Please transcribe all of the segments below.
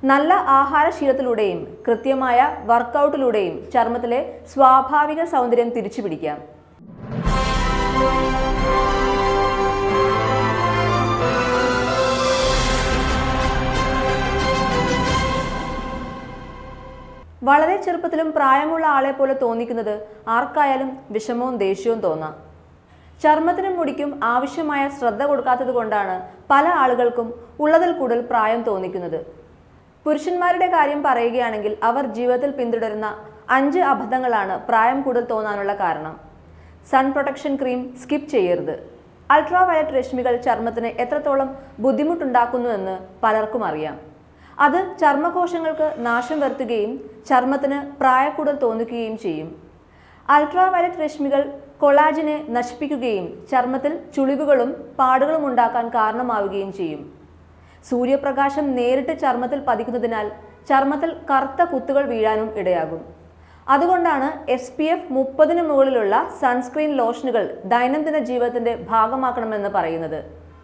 നല്ല ആഹാരശീലത്തിലൂടെയും കൃത്യമായ വർക്കൗട്ടിലൂടെയും ചർമ്മത്തിലെ സ്വാഭാവിക സൗന്ദര്യം തിരിച്ചുപിടിക്കാം വളരെ ചെറുപ്പത്തിലും പ്രായമുള്ള ആളെ പോലെ തോന്നിക്കുന്നത് ആർക്കായാലും വിഷമവും ദേഷ്യവും തോന്നാം ചർമ്മത്തിനും മുടിക്കും ആവശ്യമായ ശ്രദ്ധ കൊടുക്കാത്തത് കൊണ്ടാണ് പല ആളുകൾക്കും ഉള്ളതിൽ കൂടുതൽ പ്രായം തോന്നിക്കുന്നത് പുരുഷന്മാരുടെ കാര്യം പറയുകയാണെങ്കിൽ അവർ ജീവിതത്തിൽ പിന്തുടരുന്ന അഞ്ച് അബദ്ധങ്ങളാണ് പ്രായം കൂടുതൽ തോന്നാനുള്ള കാരണം സൺ പ്രൊട്ടക്ഷൻ ക്രീം സ്കിപ്പ് ചെയ്യരുത് അൾട്രാ വയലറ്റ് രശ്മികൾ ചർമ്മത്തിന് എത്രത്തോളം ബുദ്ധിമുട്ടുണ്ടാക്കുന്നുവെന്ന് പലർക്കും അറിയാം അത് ചർമ്മകോശങ്ങൾക്ക് നാശം വരുത്തുകയും ചർമ്മത്തിന് പ്രായക്കൂടുതൽ തോന്നിക്കുകയും ചെയ്യും അൾട്രാ വയലറ്റ് രശ്മികൾ കൊളാജിനെ നശിപ്പിക്കുകയും ചർമ്മത്തിൽ ചുളിവുകളും പാടുകളും ഉണ്ടാക്കാൻ കാരണമാവുകയും ചെയ്യും സൂര്യപ്രകാശം നേരിട്ട് ചർമ്മത്തിൽ പതിക്കുന്നതിനാൽ ചർമ്മത്തിൽ കറുത്ത കുത്തുകൾ വീഴാനും ഇടയാകും അതുകൊണ്ടാണ് എസ് പി എഫ് മുപ്പതിന് മുകളിലുള്ള സൺസ്ക്രീൻ ലോഷനുകൾ ദൈനംദിന ജീവിതത്തിന്റെ ഭാഗമാക്കണമെന്ന് പറയുന്നത്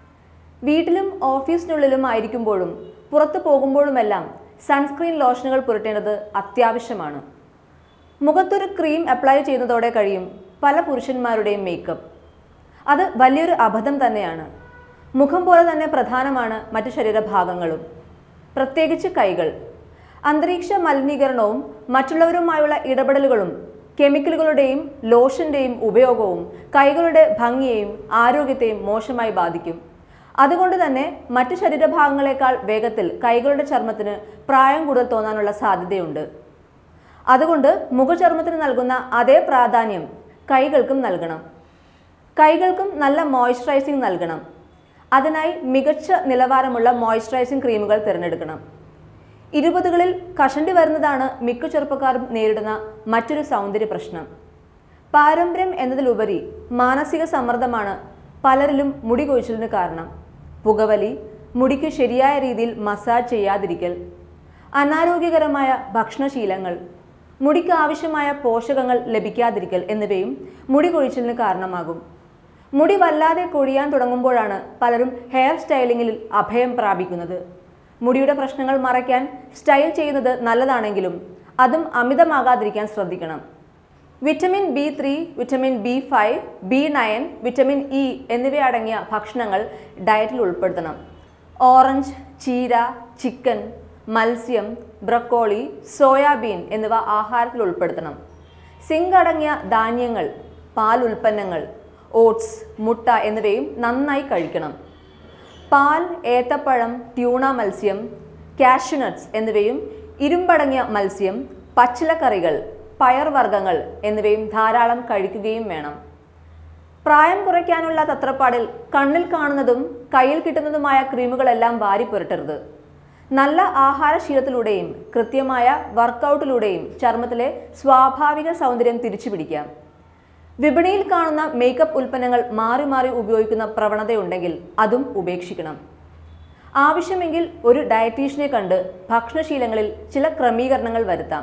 വീട്ടിലും ഓഫീസിനുള്ളിലും ആയിരിക്കുമ്പോഴും പുറത്തു പോകുമ്പോഴുമെല്ലാം സൺസ്ക്രീൻ ലോഷനുകൾ പുരട്ടേണ്ടത് അത്യാവശ്യമാണ് മുഖത്തൊരു ക്രീം അപ്ലൈ ചെയ്യുന്നതോടെ കഴിയും പല പുരുഷന്മാരുടെയും മേക്കപ്പ് അത് വലിയൊരു അബദ്ധം തന്നെയാണ് മുഖം പോലെ തന്നെ പ്രധാനമാണ് മറ്റു ശരീരഭാഗങ്ങളും പ്രത്യേകിച്ച് കൈകൾ അന്തരീക്ഷ മലിനീകരണവും മറ്റുള്ളവരുമായുള്ള ഇടപെടലുകളും കെമിക്കലുകളുടെയും ലോഷന്റെയും ഉപയോഗവും കൈകളുടെ ഭംഗിയെയും ആരോഗ്യത്തെയും മോശമായി ബാധിക്കും അതുകൊണ്ട് തന്നെ മറ്റു ശരീരഭാഗങ്ങളെക്കാൾ വേഗത്തിൽ കൈകളുടെ ചർമ്മത്തിന് പ്രായം കൂടുതൽ തോന്നാനുള്ള സാധ്യതയുണ്ട് അതുകൊണ്ട് മുഖചർമ്മത്തിന് നൽകുന്ന അതേ പ്രാധാന്യം കൈകൾക്കും നൽകണം കൈകൾക്കും നല്ല മോയ്സ്ചറൈസിംഗ് നൽകണം അതിനായി മികച്ച നിലവാരമുള്ള മോയ്സ്ചറൈസിംഗ് ക്രീമുകൾ തിരഞ്ഞെടുക്കണം ഇരുപതുകളിൽ കഷണ്ടി വരുന്നതാണ് മിക്ക ചെറുപ്പക്കാരും നേരിടുന്ന മറ്റൊരു സൗന്ദര്യ പ്രശ്നം പാരമ്പര്യം എന്നതിലുപരി മാനസിക സമ്മർദ്ദമാണ് പലരിലും മുടി കൊഴിച്ചിലിന് കാരണം പുകവലി മുടിക്ക് ശരിയായ രീതിയിൽ മസാജ് ചെയ്യാതിരിക്കൽ അനാരോഗ്യകരമായ ഭക്ഷണശീലങ്ങൾ മുടിക്ക് ആവശ്യമായ പോഷകങ്ങൾ ലഭിക്കാതിരിക്കൽ എന്നിവയും മുടി കൊഴിച്ചിലിന് കാരണമാകും മുടി വല്ലാതെ കൊഴിയാൻ തുടങ്ങുമ്പോഴാണ് പലരും ഹെയർ സ്റ്റൈലിങ്ങിൽ അഭയം പ്രാപിക്കുന്നത് മുടിയുടെ പ്രശ്നങ്ങൾ മറയ്ക്കാൻ സ്റ്റൈൽ ചെയ്യുന്നത് നല്ലതാണെങ്കിലും അതും അമിതമാകാതിരിക്കാൻ ശ്രദ്ധിക്കണം vitamin B three vitamin B five B nine vitamin E എന്നിവയടങ്ങിയ ഭക്ഷണങ്ങൾ ഡയറ്റിൽ ഉൾപ്പെടുത്തണം ഓറഞ്ച് ചീര ചിക്കൻ മത്സ്യം ബ്രക്കോളി സോയാബീൻ എന്നിവ ആഹാരത്തിൽ ഉൾപ്പെടുത്തണം സിങ്ക് അടങ്ങിയ ധാന്യങ്ങൾ പാൽ ഉൽപ്പന്നങ്ങൾ ഓട്സ് മുട്ട എന്നിവയും നന്നായി കഴിക്കണം പാൽ ഏത്തപ്പഴം ട്യൂണ മത്സ്യം കാഷ്യൂനട്ട്സ് എന്നിവയും ഇരുമ്പടങ്ങിയ മത്സ്യം പച്ചിലക്കറികൾ പയർവർഗ്ഗങ്ങൾ എന്നിവയും ധാരാളം കഴിക്കുകയും വേണം പ്രായം കുറയ്ക്കാനുള്ള തത്രപ്പാടിൽ കണ്ണിൽ കാണുന്നതും കയ്യിൽ കിട്ടുന്നതുമായ ക്രീമുകളെല്ലാം വാരി പുരട്ടരുത് നല്ല ആഹാരശീലത്തിലൂടെയും കൃത്യമായ വർക്കൗട്ടിലൂടെയും ചർമ്മത്തിലെ സ്വാഭാവിക സൗന്ദര്യം തിരിച്ചുപിടിക്കാം വിപണിയിൽ കാണുന്ന മേക്കപ്പ് ഉൽപ്പന്നങ്ങൾ മാറി മാറി ഉപയോഗിക്കുന്ന പ്രവണതയുണ്ടെങ്കിൽ അതും ഉപേക്ഷിക്കണം ആവശ്യമെങ്കിൽ ഒരു ഡയറ്റീഷ്യനെ കണ്ട് ഭക്ഷണശീലങ്ങളിൽ ചില ക്രമീകരണങ്ങൾ വരുത്താം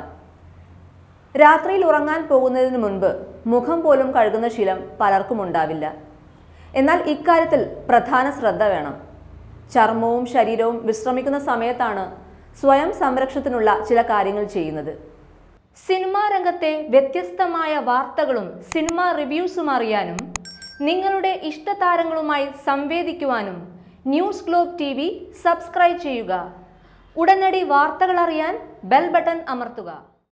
രാത്രിയിൽ ഉറങ്ങാൻ പോകുന്നതിന് മുൻപ് മുഖം പോലും കഴുകുന്ന ശീലം പലർക്കും ഉണ്ടാവില്ല എന്നാൽ ഇക്കാര്യത്തിൽ പ്രധാന ശ്രദ്ധ വേണം ചർമ്മവും ശരീരവും വിശ്രമിക്കുന്ന സമയത്താണ് സ്വയം സംരക്ഷണത്തിനുള്ള ചില കാര്യങ്ങൾ ചെയ്യുന്നത് സിനിമാ രംഗത്തെ വ്യത്യസ്തമായ വാർത്തകളും സിനിമാ റിവ്യൂസും അറിയാനും നിങ്ങളുടെ ഇഷ്ടതാരങ്ങളുമായി സംവേദിക്കുവാനും news globe T V subscribe ചെയ്യുക ഉടനടി വാർത്തകൾ അറിയാൻ ബെൽ ബട്ടൺ അമർത്തുക